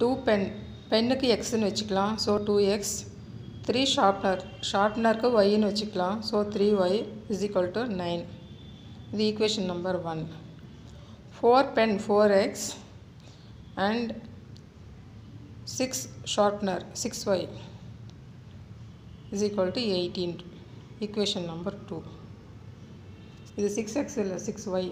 two pen பென்னுக்கு எக்ஸ்ன்னு வச்சுக்கலாம் so two X three sharpener ஷார்ப்னருக்கு ஒய்ன்னு வச்சுக்கலாம் so three Y is equal to nine இது equation number one four pen four X and six sharpener six Y is equal to eighteen equation number two இது six X இல்லை six Y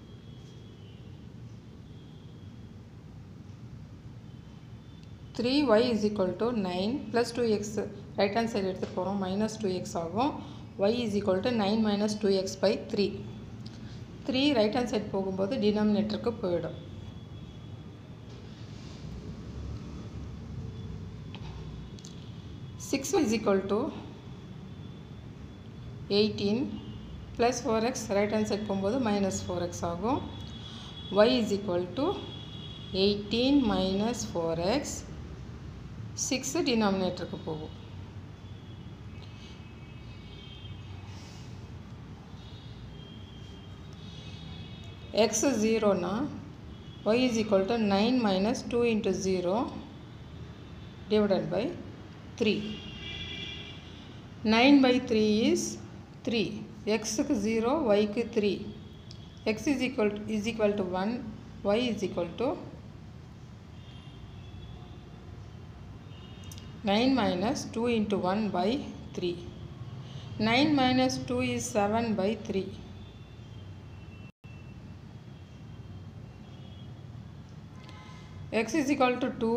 three Y is equal to nine plus two X right hand side எடுத்துகிட்டு போகிறோம் minus two X ஆகும் Y is equal to nine minus two X by three three right hand side போகும்போது டினாமினேட்டருக்கு போயிடும் six is equal to eighteen plus four X right hand side போகும்போது minus four X ஆகும் Y is equal to eighteen minus four X six டினாமினேட்டருக்கு போகும் X ஜீரோனா Y is equal to nine minus two into zero divided by three nine by three is three எக்ஸுக்கு zero ஒய்க்கு three X is equal is equal to one Y is equal to nine minus two into one by three nine minus two is seven by three x is equal to 2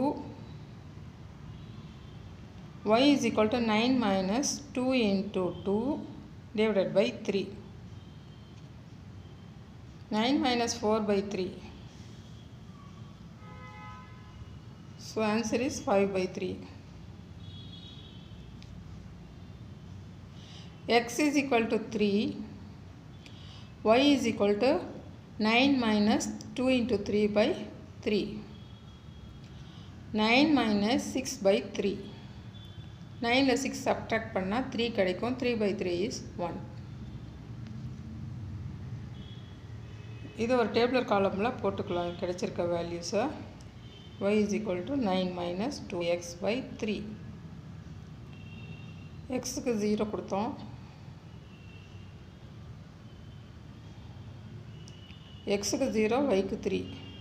y is equal to 9 minus 2 into 2 divided by 3 9 minus 4 by 3 so answer is 5 by 3 x is equal to 3 y is equal to 9 minus 2 into 3 by 3 nine minus six by three நைனில் six subtract பண்ணால் three கிடைக்கும் three by three is one இது ஒரு டேபிளர் காலமில் போட்டுக்கலாம் கிடைச்சிருக்க வேல்யூஸை Y is equal to nine minus two X by three எக்ஸுக்கு ஜீரோ கொடுத்தோம் எக்ஸுக்கு ஜீரோ ஒய்க்கு த்ரீ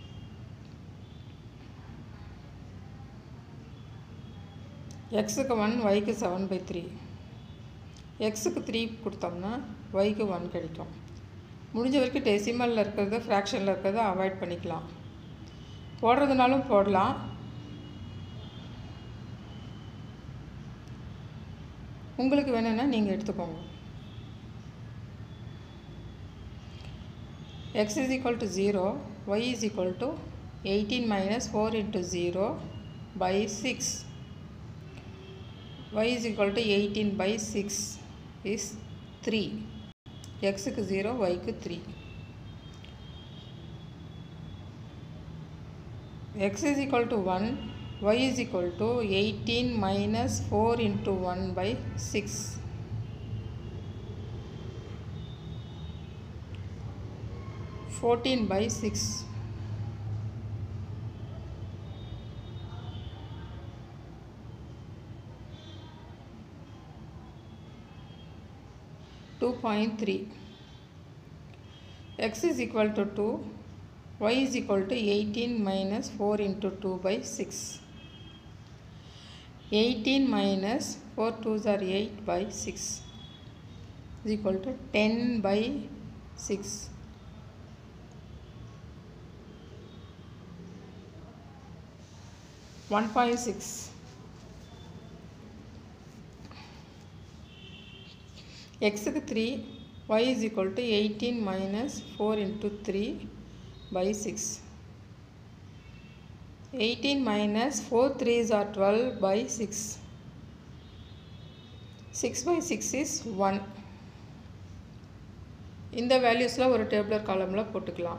எக்ஸுக்கு ஒன் ஒய்க்கு செவன் பை த்ரீ எக்ஸுக்கு த்ரீ கொடுத்தோம்னா ஒய்க்கு ஒன் கிடைக்கும் முடிஞ்ச வரைக்கும் டெசிமலில் இருக்கிறது ஃப்ராக்ஷனில் இருக்கிறத அவாய்ட் பண்ணிக்கலாம் போடுறதுனாலும் போடலாம் உங்களுக்கு வேணும்னா நீங்கள் எடுத்துக்கோங்க X is equal to zero Y is equal to eighteen minus four into zero by six y is equal to 18 by 6 is 3 x க்கு 0 y க்கு 3 x is equal to 1 y is equal to 18 minus 4 into 1 by 6 14 by 6 2.3 x is equal to 2 y is equal to 18 minus 4 into 2 by 6 18 minus 4 2s are 8 by 6 is equal to 10 by 6 1.6 x க்கு 3 y is equal to 18 minus 4 into 3 by 6 18 minus 4 3s are 12 by 6 6 by 6 is 1 இந்த வேல்யூஸில் ஒரு டேபிளர் காலமில் போட்டுக்கலாம்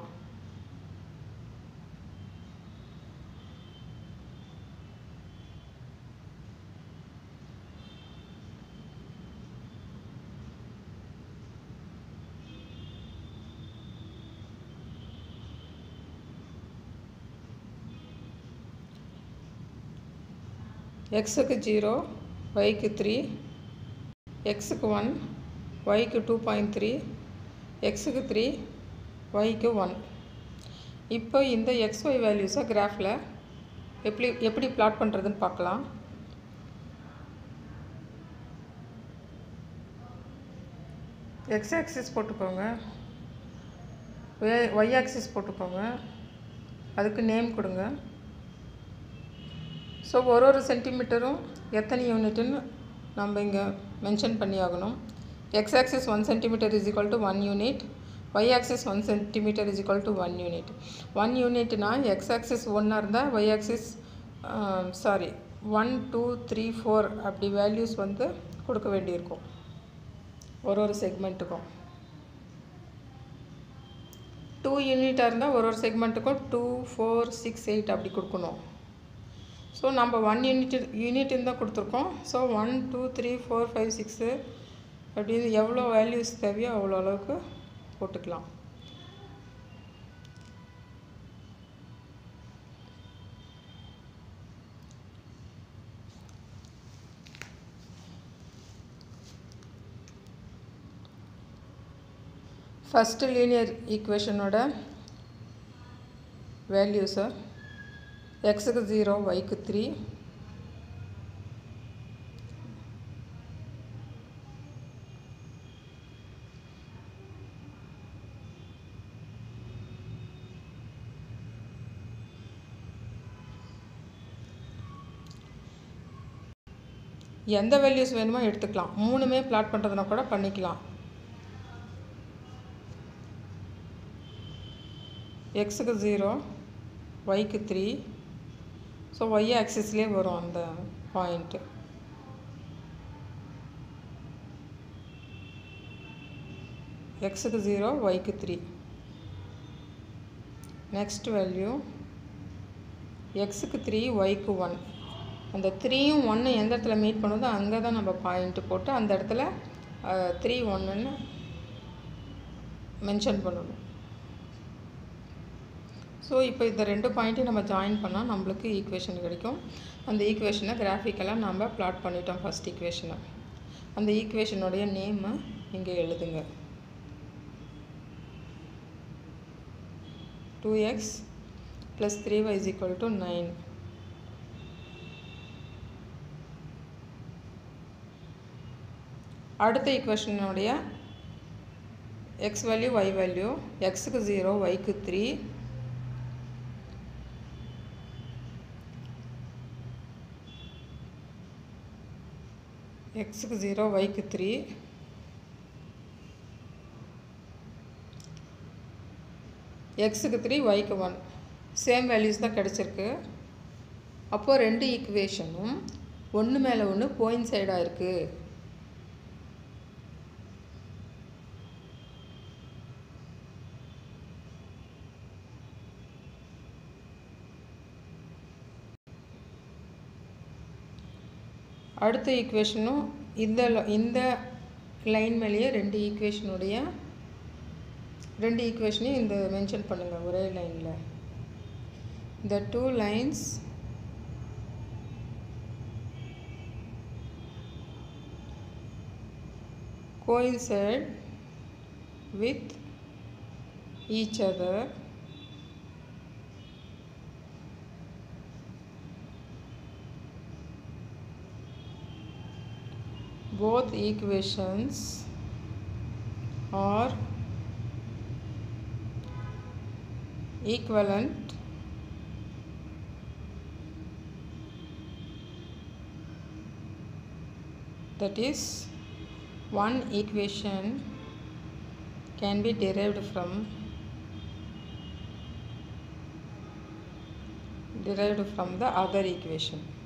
எக்ஸுக்கு zero ஒய்க்கு three எக்ஸுக்கு one ஒய்க்கு டூ பாயிண்ட் த்ரீ எக்ஸுக்கு த்ரீ ஒய்க்கு ஒன் இப்போ இந்த எக்ஸ் ஒய் வேல்யூஸை கிராஃபில் எப்படி எப்படி பிளாட் பண்ணுறதுன்னு பார்க்கலாம் எக்ஸ் ஆக்சிஸ் போட்டுக்கோங்க ஒய் ஆக்சிஸ் போட்டுக்கோங்க அதுக்கு நேம் கொடுங்க ஸோ ஒரு ஒரு சென்டிமீட்டரும் எத்தனை யூனிட்டுன்னு நம்ம இங்கே மென்ஷன் பண்ணி ஆகணும் X axis one centimetre is equal to one unit Y axis one centimetre is equal to one unit one யூனிட்னா எக்ஸ் ஆக்சிஸ் ஒன்னாக இருந்தால் Y axis sorry one two three four அப்படி வேல்யூஸ் வந்து கொடுக்க வேண்டியிருக்கும் ஒரு ஒரு செக்மெண்ட்டுக்கும் டூ யூனிட்டாக இருந்தால் ஒரு ஒரு செக்மெண்ட்டுக்கும் டூ ஃபோர் சிக்ஸ் எயிட் அப்படி கொடுக்கணும் ஸோ நம்ம ஒன் யூனிட் யூனிட்னு தான் கொடுத்துருக்கோம் so one two three four five six அப்படின்னு எவ்வளோ வேல்யூஸ் தேவையோ அவ்வளோ அளவுக்கு போட்டுக்கலாம் ஃபஸ்ட்டு லீனியர் ஈக்குவேஷனோட வேல்யூஸை எக்ஸுக்கு ஜீரோ ஒய்க்கு த்ரீ எந்த வேல்யூஸ் வேணுமோ எடுத்துக்கலாம் மூணுமே பிளாட் பண்ணுறதுனா கூட பண்ணிக்கலாம் எக்ஸுக்கு ஜீரோ ஒய்க்கு த்ரீ ஸோ ஒய் ஆக்சிஸ்லேயே வரும் அந்த பாயிண்ட்டு எக்ஸுக்கு ஜீரோ ஒய்க்கு த்ரீ நெக்ஸ்ட் வேல்யூ எக்ஸுக்கு த்ரீ ஒய்க்கு ஒன் அந்த த்ரீயும் ஒன்று எந்த இடத்துல மீட் பண்ணுதோ அங்கே தான் நம்ம பாயிண்ட்டு போட்டு அந்த இடத்துல த்ரீ ஒன்றுன்னு மென்ஷன் பண்ணணும் ஸோ இப்போ இந்த ரெண்டு பாயிண்ட்டையும் நம்ம ஜாயின் பண்ணால் நம்மளுக்கு ஈக்குவேஷன் கிடைக்கும் அந்த ஈக்குவேஷனை கிராஃபிக்கலாக நம்ம பிளாட் பண்ணிட்டோம் ஃபஸ்ட் ஈக்குவேஷனை அந்த ஈக்குவேஷனுடைய நேமை இங்கே எழுதுங்க two X plus three Y is equal to nine அடுத்த ஈக்குவேஷனுடைய எக்ஸ் வேல்யூ ஒய் வேல்யூ எக்ஸுக்கு ஜீரோ ஒய்க்கு த்ரீ எக்ஸுக்கு ஜீரோ ஒய்க்கு த்ரீ எக்ஸுக்கு த்ரீ ஒய்க்கு ஒன் சேம் வேல்யூஸ் தான் கிடச்சிருக்கு அப்போது ரெண்டு ஈக்குவேஷனும் ஒன்று மேலே ஒன்று கோயின் சைடாக இருக்குது அடுத்த ஈக்குவேஷனும் இந்த இந்த லைன் மேலேயே ரெண்டு ஈக்குவேஷனுடைய ரெண்டு ஈக்குவேஷனையும் இந்த மென்ஷன் பண்ணுங்கள் ஒரே லைனில் இந்த two lines coincide with each other both equations are equivalent that is one equation can be derived from derived from the other equation